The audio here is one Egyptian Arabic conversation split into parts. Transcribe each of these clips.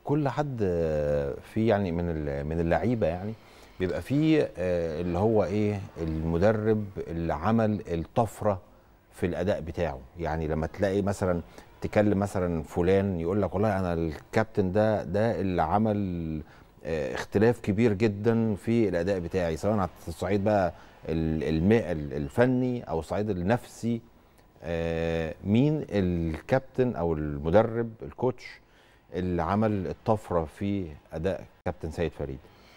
كل حد آه، في يعني من ال- من اللعيبه يعني بيبقى فيه آه، اللي هو ايه المدرب اللي عمل الطفره في الاداء بتاعه يعني لما تلاقي مثلا تكلم مثلا فلان يقول لك والله انا الكابتن ده ده اللي عمل آه، اختلاف كبير جدا في الاداء بتاعي سواء على الصعيد بقى ال- الم- الفني او الصعيد النفسي آه، مين الكابتن او المدرب الكوتش اللي عمل الطفره في اداء كابتن سيد فريد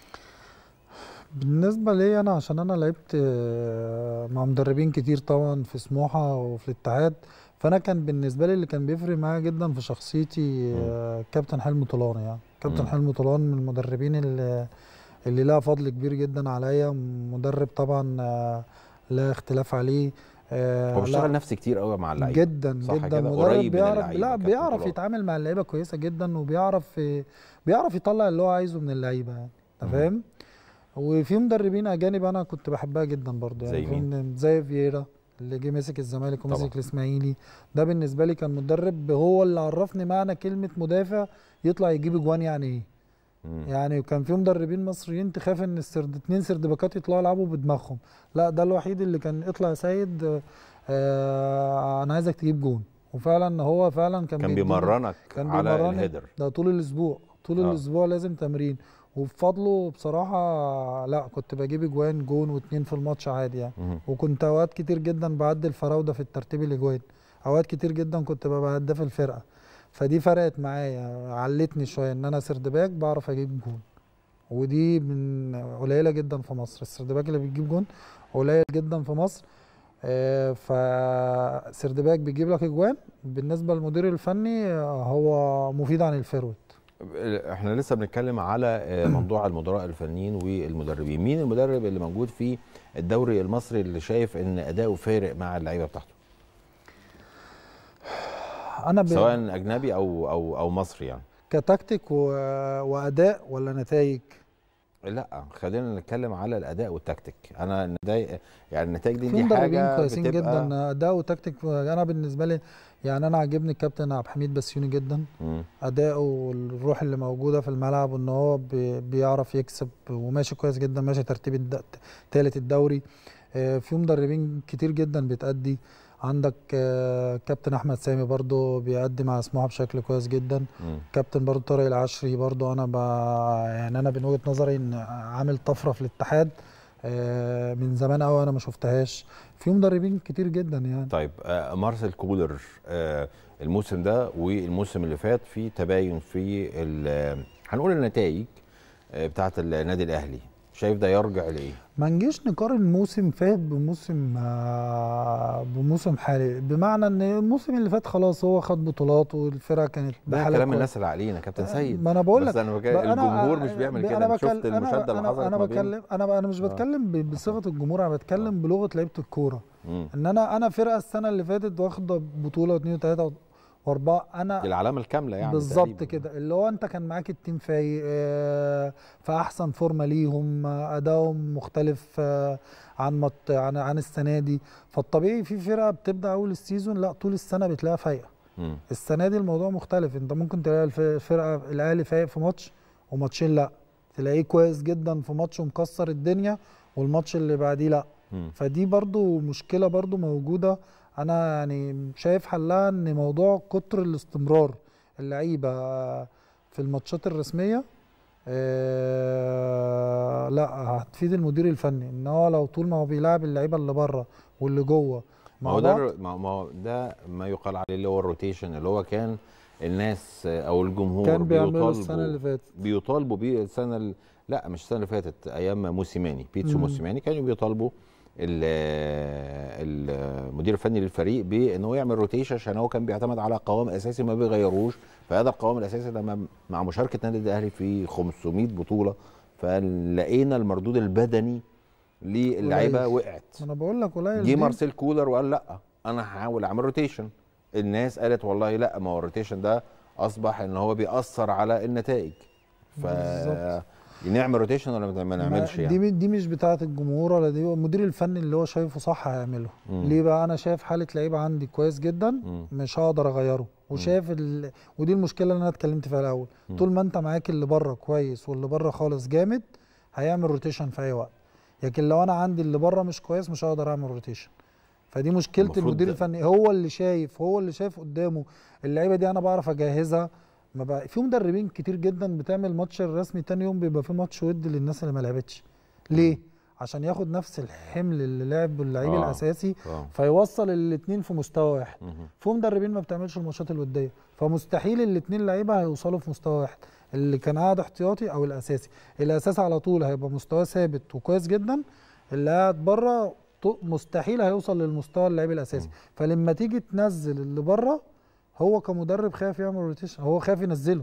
بالنسبة لي أنا عشان أنا لعبت آه، مع مدربين كتير طبعا في سموحة وفي الاتحاد فأنا كان بالنسبة لي اللي كان بيفرق معايا جدا في شخصيتي آه، كابتن حلمي طولان يعني كابتن مم. حلمي طولان من المدربين اللي اللي لها فضل كبير جدا عليا مدرب طبعا آه، لا اختلاف عليه آه، هو بيشتغل لا، نفسي كتير قوي مع اللعيبه جدا صح جدا كده؟ مدرب قريب من بيعرف اللعيبة لا كابتن بيعرف طلال. يتعامل مع اللعيبه كويسه جدا وبيعرف بيعرف يطلع اللي هو عايزه من اللعيبه يعني انت مم. فاهم وفي مدربين اجانب انا كنت بحبها جدا برضه يعني زي في مين؟ من- زي فييرا اللي جه مسك الزمالك طبعا. ومسك الاسماعيلي ده بالنسبه لي كان مدرب هو اللي عرفني معنى كلمه مدافع يطلع يجيب اجوان يعني ايه مم. يعني كان في مدربين مصريين تخاف ان السرد اتنين سردباكات يطلعوا يلعبوا بدماغهم لا ده الوحيد اللي كان اطلع يا سيد آه انا عايزك تجيب جون وفعلا هو فعلا كان كان بيديني- بيمرنك كان على بيمرني الهيدر ده طول الاسبوع طول آه. الاسبوع لازم تمرين وبفضله بصراحه لا كنت بجيب اجوان جون واتنين في الماتش عادي يعني مم. وكنت اوقات كتير جدا بعدل فراوده في الترتيب الاجوان اوقات كتير جدا كنت ببقى هداف الفرقه فدي فرقت معايا علتني شويه ان انا سردباك بعرف اجيب جون ودي من قليله جدا في مصر السردباك اللي بيجيب جون قليل جدا في مصر آه، فسردباك بيجيب لك اجوان بالنسبه للمدير الفني آه، هو مفيد عن الفيرود احنا لسه بنتكلم على آه، موضوع المدراء الفنيين والمدربين مين المدرب اللي موجود في الدوري المصري اللي شايف ان اداؤه فارق مع اللعيبه بتاعته انا ب... سواء اجنبي او او او مصري يعني كتكتيك و... واداء ولا نتائج لا خلينا نتكلم على الاداء والتكتيك انا النتائج يعني النتائج دي في دي مدربين حاجه كويسين بتبقى جدا اداء وتكتيك انا بالنسبه لي يعني انا عاجبني الكابتن عبد الحميد بسيوني جدا مم. اداؤه والروح اللي موجوده في الملعب وان هو بي- بيعرف يكسب وماشي كويس جدا ماشي ترتيب الد... تالت الدوري آه، في مدربين كتير جدا بتأدي عندك آه، كابتن احمد سامي برضو بيأدي مع سموحه بشكل كويس جدا مم. كابتن برضو طارق العشري برضو انا ب... يعني انا من وجهه نظري ان عامل طفره في الاتحاد آه، من زمان قوي انا ما شفتهاش في مدربين كتير جدا يعني طيب آه مارسيل كولر آه الموسم ده والموسم اللي فات في تباين في ال- هنقول النتائج آه بتاعه النادي الاهلي شايف ده يرجع لايه؟ ما نجيش نقارن موسم فات بموسم آه، بموسم حالي بمعنى ان الموسم اللي فات خلاص هو خد بطولات والفرقه كانت ده بحالة كلام كويسة. الناس اللي علينا كابتن سيد ما انا بقول بس لك انا بك... الجمهور مش بيعمل كده انا أنا شفت بكلم المشاده اللي انا حصلت انا ما بين بتكلم انا انا مش آه. بتكلم ب- بصيغه الجمهور انا بتكلم بلغه لعيبه الكوره مم. ان انا انا فرقه السنه اللي فاتت واخده بطوله واثنين وثلاثه واربعه انا دي العلامه الكامله يعني بالظبط تقريباً. كده اللي هو انت كان معاك التيم فايق آه، في احسن فورمه ليهم آه، ادائهم مختلف آه، عن مط عن عن السنه دي فالطبيعي في فرقه بتبدا اول السيزون لا طول السنه بتلاقيها فايقه مم. السنه دي الموضوع مختلف انت ممكن تلاقي الف- الفرقه الاهلي فايق في ماتش وماتشين لا تلاقيه كويس جدا في ماتش ومكسر الدنيا والماتش اللي بعديه لا مم. فدي برضو مشكله برضو موجوده انا يعني شايف حلها ان موضوع كتر الاستمرار اللعيبه في الماتشات الرسميه آه لا هتفيد المدير الفني ان هو لو طول ما هو بيلاعب اللعيبه اللي بره واللي جوه ما مع هو ده بعض الر- ما ما هو ده ما يقال عليه اللي هو الروتيشن اللي هو كان الناس آه، او الجمهور كان بيعمله بيطالبوا السنه اللي فاتت بيطالبوا بيه السنه ال... لا مش السنه اللي فاتت ايام موسيماني بيتسو مم. موسيماني كانوا بيطالبوا ال- المدير الفني للفريق بان هو يعمل روتيشن عشان هو كان بيعتمد على قوام اساسي ما بيغيروش فهذا القوام الاساسي لما مع مشاركه النادي الاهلي في 500 بطوله فلقينا المردود البدني للعيبه قليل. وقعت انا بقول لك قليل جه دي- مارسيل كولر وقال لا انا هحاول اعمل روتيشن الناس قالت والله لا ما هو الروتيشن ده اصبح ان هو بيأثر على النتائج ف بالظبط. نعمل روتيشن ولا ما ما- نعملش دي يعني م- دي مش بتاعه الجمهور ولا دي المدير الفني اللي هو شايفه صح هيعمله مم. ليه بقى انا شايف حاله لعيبه عندي كويس جدا مم. مش هقدر اغيره وشايف ال... ودي المشكله اللي انا اتكلمت فيها الاول مم. طول ما انت معاك اللي بره كويس واللي بره خالص جامد هيعمل روتيشن في اي وقت لكن لو انا عندي اللي بره مش كويس مش هقدر اعمل روتيشن فدي مشكله المفروض المدير ده- الفني هو اللي شايف هو اللي شايف قدامه اللعيبه دي انا بعرف اجهزها ما بقى في مدربين كتير جدا بتعمل ماتش الرسمي تاني يوم بيبقى في ماتش ود للناس اللي ما لعبتش ليه عشان ياخد نفس الحمل اللي لعب اللعيب آه. الاساسي اه فيوصل الاثنين في مستوى واحد مهم. في مدربين ما بتعملش الماتشات الوديه فمستحيل الاثنين لعيبه هيوصلوا في مستوى واحد اللي كان قاعد احتياطي او الاساسي الاساسي على طول هيبقى مستواه ثابت وكويس جدا اللي قاعد بره ط- مستحيل هيوصل للمستوى اللعيب الاساسي فلما تيجي تنزل اللي بره هو كمدرب خايف يعمل روتيشن هو خايف ينزله